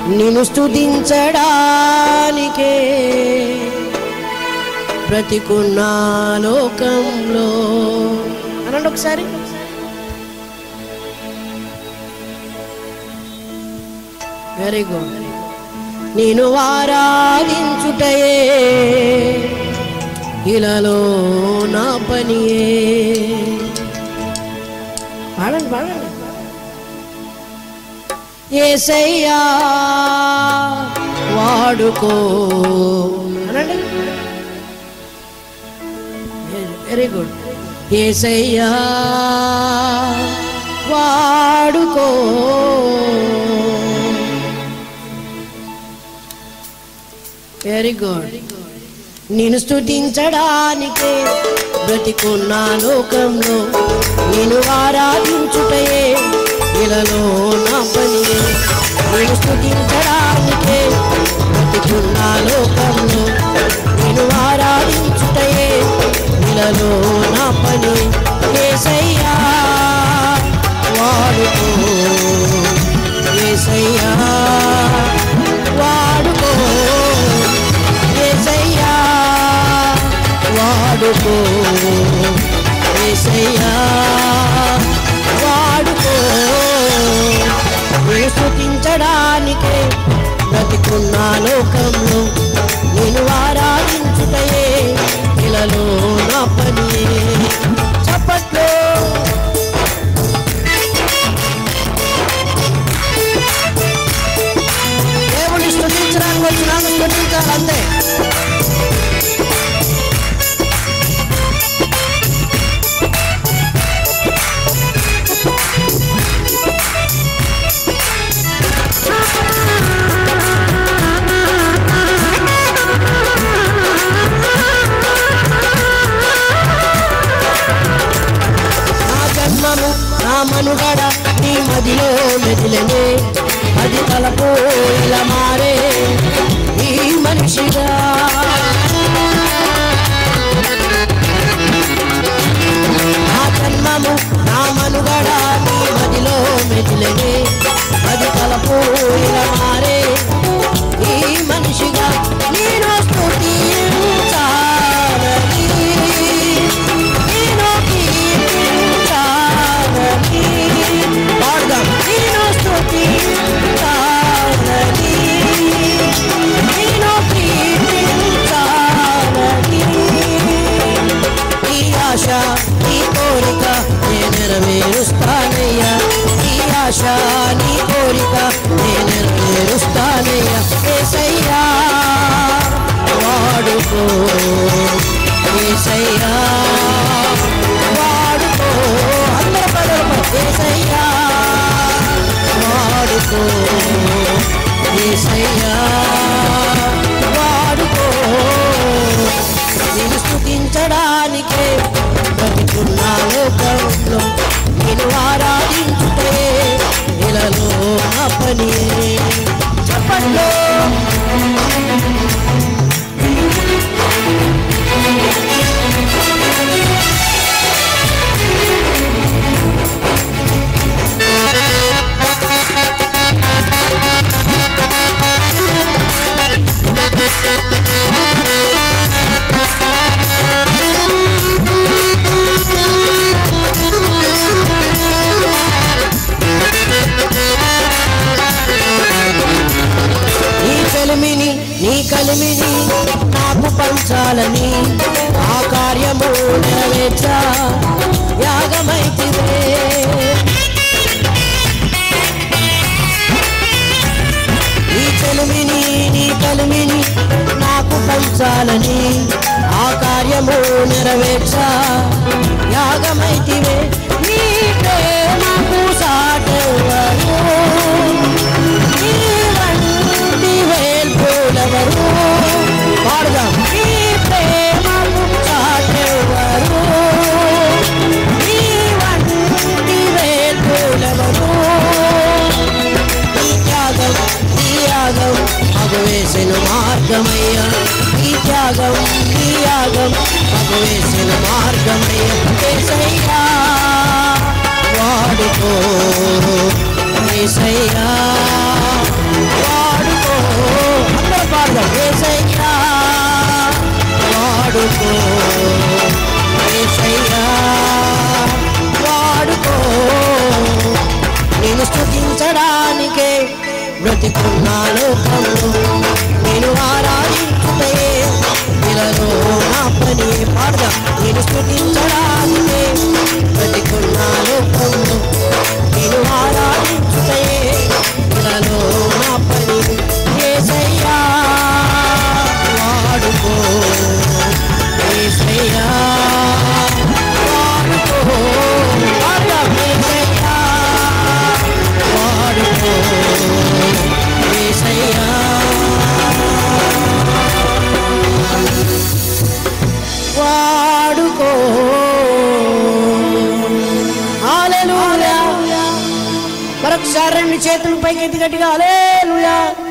నిన్ను స్తుతించడానికే బ్రతికున్న లోకంలో అనండి ఒకసారి వెరీ గుడ్ నేను ఆరాధించుటయే ఇలాలో నా పనియే పాడండి పాడండి ఏసయ్యా వాడుకో అనండి వెరీ గుడ్ ఏసయ్యా వాడుకో వెరీ గుడ్ నేను స్తుతించడానికే బ్రతికున్న లోకంలో నేను ఆరాధించుటయే ఇలలో నా పని నేను స్తుతించడానికే బ్రతికున్న లోకంలో నేను ఆరాధించుటయే ఇలలో నా పని ఏసయ్యా వాడుకో ఏసయ్యా వాడుకో ఏసయ్యా వాడుకో ఏసయ్యా వాడుకో నేను స్తుతించడానికే బ్రతికున్న లోకంలో నేను ఆరాధించుటయే ఇలలో నా పని చప్పట్లో దేవుని స్తుతించడానికి వచ్చినాను స్తుతించాలి అంతే నా జన్మము నా మనుగడ నీ మదిలో మెదిలనే అది తలపు ఇలా మారే ఈ మనిషిగా నా జన్మము నా మనుగడ నీ మదిలో మెదిలనే అది తలపు ఇలా మారే ఈ మనిషిగా నేను స్తుతించాలని నేను కీర్తించాలని పాడదాం నేను స్తుతించాలని నేను కీర్తించాలని ఈ ఆశ నీ కోరిక నేను నెరవేరుస్తానయ్యా ఈ ఆశ నీ కోరిక నేను నెరవేరుస్తానయ్యా ఏసయ్యా వాడుకో ఏసయ్యా వాడుకో అందరూ పదరు ఏసయ్యా వాడుకో ఏసయ్యా వాడుకో నేను స్తుతించడానికే బ్రతికున్న లోకంలో నేను ఆరాధించుటే ఇలాలో నా పని చెప్పండి నీ కలిమిని నీ కలిమిని నాకు పంచాలని ఆ కార్యము నెరవేర్చ యాగమైతివే నీ కలిమిని నీ కలిమిని నాకు పంచాలని ఆ కార్యము నెరవేర్చ యాగమైతివే నీ ప్రేమకు సాటెవరు నీవంటి వేల్పులెవరు? పాడుదాం. నీ ప్రేమకు చాటెవరు? నీవంటి వేల్పులెవరు? ఈ త్యాగం ఈ యాగం మగు వేసిన మార్గమయ్యా ఈ త్యాగం ఈ యాగం మగు వేసిన మార్గమయ్యా ఏసయ్యా వాడుకో ఏసయ్యా వాడుకో అందరూ పాడదాం ఏసయ్యా వాడుకో ఏసయ్యా వాడుకో నేను స్థుతించడానికే బ్రతికున్న లోకంలో నేను ఆరాధించుటే ఇలాలో నా పని పాడదాం నేను స్థుతించడానికే బ్రతికున్న లోకంలో నేను ఆరాధించుటే ఇలాలో నా పని ఏసయ్యా వాడుకో ఏసయ్యా వాడుకో పాడదాం ఏసయ్యా వాడుకో ఏసయ్యా వాడుకో హల్లెలూయా మరొకసారి రెండు చేతులు పైకి ఎత్తి గట్టిగా హల్లెలూయా